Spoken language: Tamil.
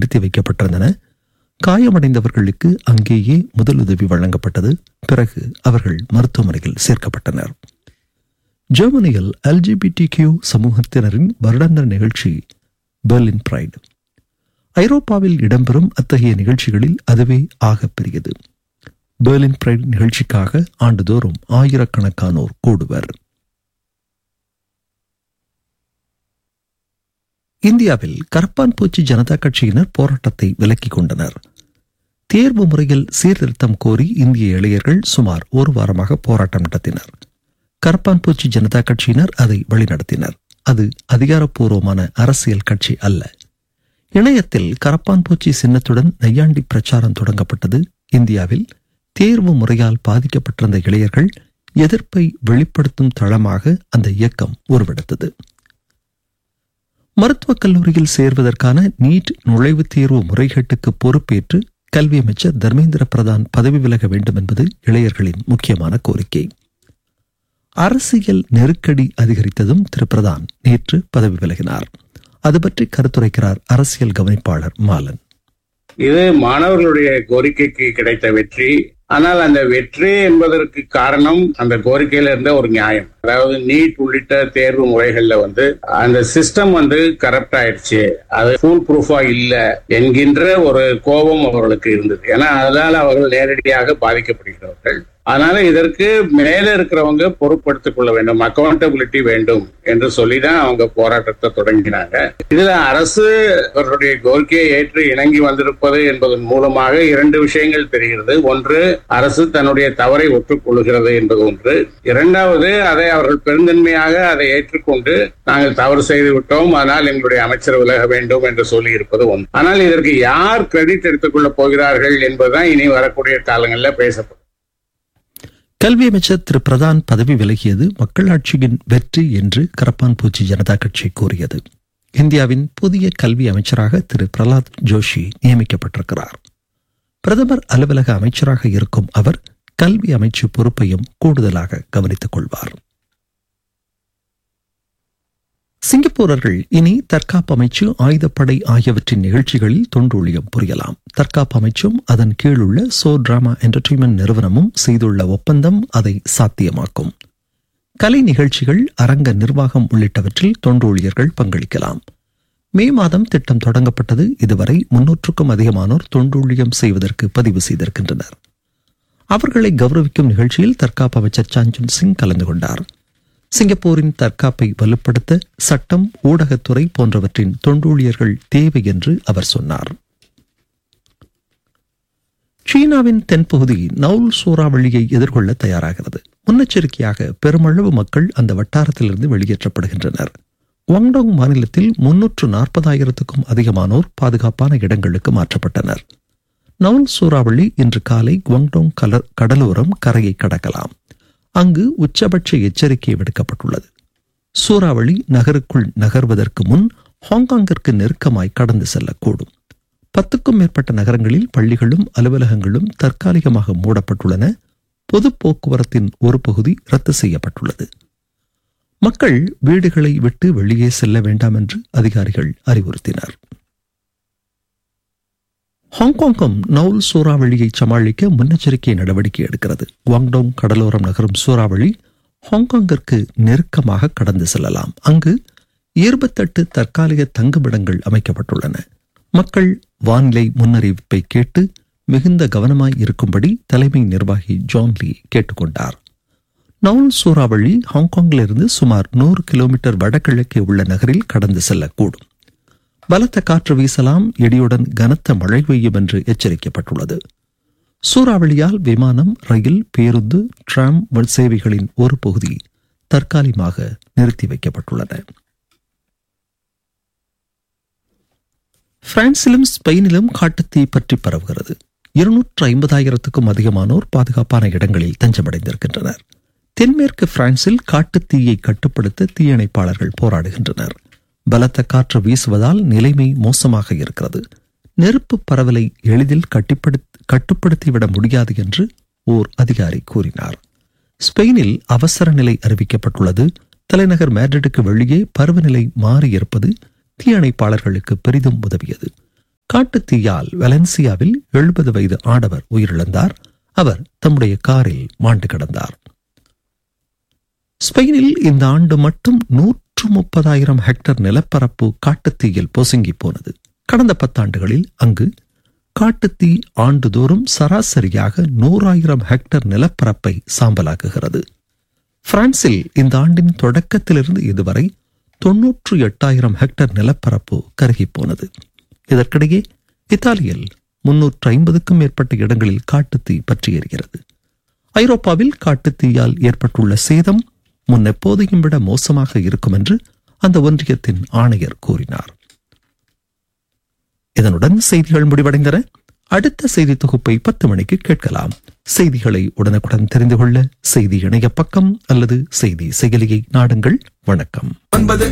நிறுத்தி வைக்கப்பட்டிருந்தன காயமடைந்தவர்களுக்கு அங்கேயே முதலுதவி வழங்கப்பட்டது பிறகு அவர்கள் மருத்துவமனையில் சேர்க்கப்பட்டனர் ஜெர்மனியில் எல்ஜிபிடி கியூ சமூகத்தினரின் வருடாந்திர நிகழ்ச்சி பெர்லின் பிரைட் ஐரோப்பாவில் இடம்பெறும் அத்தகைய நிகழ்ச்சிகளில் அதுவே ஆகப் பெரியது பெர்லின் பிரைட் நிகழ்ச்சிக்காக ஆண்டுதோறும் ஆயிரக்கணக்கானோர் கூடுவர் இந்தியாவில் கரப்பான் பூச்சி ஜனதா கட்சியினர் போராட்டத்தை விலக்கிக் கொண்டனர் தேர்வு முறையில் சீர்திருத்தம் கோரி இந்திய இளைஞர்கள் சுமார் ஒரு வாரமாக போராட்டம் நடத்தினர் கரப்பான் பூச்சி ஜனதா கட்சியினர் அதை வழிநடத்தினர் அது அதிகாரப்பூர்வமான அரசியல் கட்சி அல்ல இணையத்தில் கரப்பான் பூச்சி சின்னத்துடன் நையாண்டி பிரச்சாரம் தொடங்கப்பட்டது இந்தியாவில் தேர்வு முறையால் பாதிக்கப்பட்டிருந்த இளைஞர்கள் எதிர்ப்பை வெளிப்படுத்தும் தளமாக அந்த இயக்கம் உருவெடுத்தது மருத்துவக் கல்லூரியில் சேர்வதற்கான நீட் நுழைவுத் தேர்வு முறைகேட்டுக்கு பொறுப்பேற்று கல்வி அமைச்சர் தர்மேந்திர பிரதான் பதவி விலக வேண்டும் என்பது இளைஞர்களின் முக்கியமான கோரிக்கை அரசியல் நெருக்கடி அதிகரித்ததும் திரு பிரதான் நேற்று பதவி விலகினார் அது பற்றி கருத்துரைக்கிறார் அரசியல் கவனிப்பாளர் மாலன் இது மாணவர்களுடைய கோரிக்கைக்கு கிடைத்த வெற்றி ஆனால் அந்த வெற்றி என்பதற்கு காரணம் அந்த கோரிக்கையில இருந்த ஒரு நியாயம் அதாவது நீட் உள்ளிட்ட தேர்வு முறைகள்ல வந்து அந்த சிஸ்டம் வந்து கரப்ட் ஆயிடுச்சு அது ஃபுல் ப்ரூஃபா இல்ல என்கின்ற ஒரு கோபம் அவர்களுக்கு இருந்தது ஏன்னா அதனால அவர்கள் நேரடியாக பாதிக்கப்படுகிறவர்கள் அதனால இதற்கு மேல இருக்கிறவங்க பொறுப்படுத்திக் கொள்ள வேண்டும் அக்கௌண்டபிலிட்டி வேண்டும் என்று சொல்லிதான் அவங்க போராட்டத்தை தொடங்கினாங்க இதுல அரசு அவர்களுடைய கோரிக்கையை ஏற்று இணங்கி வந்திருப்பது என்பதன் மூலமாக இரண்டு விஷயங்கள் தெரிகிறது ஒன்று அரசு தன்னுடைய தவறை ஒற்றுக்கொள்கிறது என்பது ஒன்று இரண்டாவது அதை அவர்கள் பெருந்தன்மையாக அதை ஏற்றுக்கொண்டு நாங்கள் தவறு செய்து விட்டோம் ஆனால் எங்களுடைய அமைச்சர் விலக வேண்டும் என்று சொல்லி இருப்பது ஒன்று ஆனால் இதற்கு யார் கிரெடிட் எடுத்துக்கொள்ள போகிறார்கள் என்பதுதான் இனி வரக்கூடிய காலங்களில் பேசப்படும் கல்வி அமைச்சர் திரு பிரதான் பதவி விலகியது மக்களாட்சியின் வெற்றி என்று கரப்பான் பூச்சி ஜனதா கட்சி கூறியது இந்தியாவின் புதிய கல்வி அமைச்சராக திரு பிரலாத் ஜோஷி நியமிக்கப்பட்டிருக்கிறார் பிரதமர் அலுவலக அமைச்சராக இருக்கும் அவர் கல்வி அமைச்சு பொறுப்பையும் கூடுதலாக கவனித்துக் கொள்வார் சிங்கப்பூரர்கள் இனி தற்காப்பு அமைச்சு ஆயுதப்படை ஆகியவற்றின் நிகழ்ச்சிகளில் தொண்டூழியம் புரியலாம் தற்காப்பு அமைச்சும் அதன் கீழுள்ள சோ டிராமா என்டர்டெயின்மெண்ட் நிறுவனமும் செய்துள்ள ஒப்பந்தம் அதை சாத்தியமாக்கும் கலை நிகழ்ச்சிகள் அரங்க நிர்வாகம் உள்ளிட்டவற்றில் தொண்டூழியர்கள் பங்களிக்கலாம் மே மாதம் திட்டம் தொடங்கப்பட்டது இதுவரை முன்னூற்றுக்கும் அதிகமானோர் தொண்டூழியம் செய்வதற்கு பதிவு செய்திருக்கின்றனர் அவர்களை கௌரவிக்கும் நிகழ்ச்சியில் தற்காப்பு அமைச்சர் சாஞ்சன் சிங் கலந்து கொண்டார் சிங்கப்பூரின் தற்காப்பை வலுப்படுத்த சட்டம் ஊடகத்துறை போன்றவற்றின் தொண்டூழியர்கள் தேவை என்று அவர் சொன்னார் சீனாவின் தென்பகுதி நவுல் சூறாவளியை எதிர்கொள்ள தயாராகிறது முன்னெச்சரிக்கையாக பெருமளவு மக்கள் அந்த வட்டாரத்திலிருந்து வெளியேற்றப்படுகின்றனர் குவாங்டாங் மாநிலத்தில் முன்னூற்று நாற்பதாயிரத்துக்கும் அதிகமானோர் பாதுகாப்பான இடங்களுக்கு மாற்றப்பட்டனர் நவுல் சூறாவளி இன்று காலை குவாங்டாங் கடலோரம் கரையை கடக்கலாம் அங்கு உச்சபட்ச எச்சரிக்கை விடுக்கப்பட்டுள்ளது சூறாவளி நகருக்குள் நகர்வதற்கு முன் ஹாங்காங்கிற்கு நெருக்கமாய் கடந்து செல்லக்கூடும் பத்துக்கும் மேற்பட்ட நகரங்களில் பள்ளிகளும் அலுவலகங்களும் தற்காலிகமாக மூடப்பட்டுள்ளன பொது போக்குவரத்தின் ஒரு பகுதி ரத்து செய்யப்பட்டுள்ளது மக்கள் வீடுகளை விட்டு வெளியே செல்ல வேண்டாம் என்று அதிகாரிகள் அறிவுறுத்தினர் ஹாங்காங்கும் நவுல் சூறாவளியை சமாளிக்க முன்னெச்சரிக்கை நடவடிக்கை எடுக்கிறது குவாங்டோங் கடலோரம் நகரும் சூறாவளி ஹாங்காங்கிற்கு நெருக்கமாக கடந்து செல்லலாம் அங்கு இருபத்தெட்டு தற்காலிக தங்குமிடங்கள் அமைக்கப்பட்டுள்ளன மக்கள் வானிலை முன்னறிவிப்பை கேட்டு மிகுந்த கவனமாய் இருக்கும்படி தலைமை நிர்வாகி ஜான் லீ கேட்டுக்கொண்டார் நவுல் சூறாவளி ஹாங்காங்கிலிருந்து சுமார் நூறு கிலோமீட்டர் வடகிழக்கே உள்ள நகரில் கடந்து செல்லக்கூடும் பலத்த காற்று வீசலாம் இடியுடன் கனத்த மழை பெய்யும் என்று எச்சரிக்கப்பட்டுள்ளது சூறாவளியால் விமானம் ரயில் பேருந்து டிராம் சேவைகளின் ஒரு பகுதி தற்காலிகமாக நிறுத்தி வைக்கப்பட்டுள்ளன பிரான்சிலும் ஸ்பெயினிலும் காட்டுத்தீ பற்றி பரவுகிறது இருநூற்று ஐம்பதாயிரத்துக்கும் அதிகமானோர் பாதுகாப்பான இடங்களில் தஞ்சமடைந்திருக்கின்றனர் தென்மேற்கு பிரான்சில் காட்டுத்தீயை கட்டுப்படுத்த தீயணைப்பாளர்கள் போராடுகின்றனர் பலத்த காற்று வீசுவதால் நிலைமை மோசமாக இருக்கிறது நெருப்பு பரவலை எளிதில் கட்டுப்படுத்திவிட முடியாது என்று ஓர் அதிகாரி கூறினார் ஸ்பெயினில் அவசர நிலை அறிவிக்கப்பட்டுள்ளது தலைநகர் மேட்ரிடுக்கு வெளியே பருவநிலை மாறியிருப்பது தீயணைப்பாளர்களுக்கு பெரிதும் உதவியது காட்டுத்தீயால் வலன்சியாவில் எழுபது வயது ஆடவர் உயிரிழந்தார் அவர் தம்முடைய காரில் மாண்டு கிடந்தார் ஸ்பெயினில் இந்த ஆண்டு மட்டும் நூற்று முப்பதாயிரம் ஹெக்டர் நிலப்பரப்பு காட்டுத்தீயில் பொசுங்கி போனது கடந்த பத்தாண்டுகளில் அங்கு காட்டுத்தீ ஆண்டுதோறும் சராசரியாக நூறாயிரம் ஹெக்டர் நிலப்பரப்பை சாம்பலாக்குகிறது பிரான்சில் இந்த ஆண்டின் தொடக்கத்திலிருந்து இதுவரை தொன்னூற்று எட்டாயிரம் ஹெக்டர் நிலப்பரப்பு கருகி போனது இதற்கிடையே இத்தாலியில் முன்னூற்று ஐம்பதுக்கும் மேற்பட்ட இடங்களில் காட்டுத்தீ பற்றி எரிகிறது ஐரோப்பாவில் காட்டுத்தீயால் ஏற்பட்டுள்ள சேதம் முன்னெப்போதையும் விட மோசமாக இருக்கும் என்று அந்த ஒன்றியத்தின் ஆணையர் கூறினார் இதனுடன் செய்திகள் முடிவடைந்தன அடுத்த செய்தி தொகுப்பை பத்து மணிக்கு கேட்கலாம் செய்திகளை உடனுக்குடன் தெரிந்து கொள்ள செய்தி இணைய பக்கம் அல்லது செய்தி செயலியை நாடுங்கள் வணக்கம்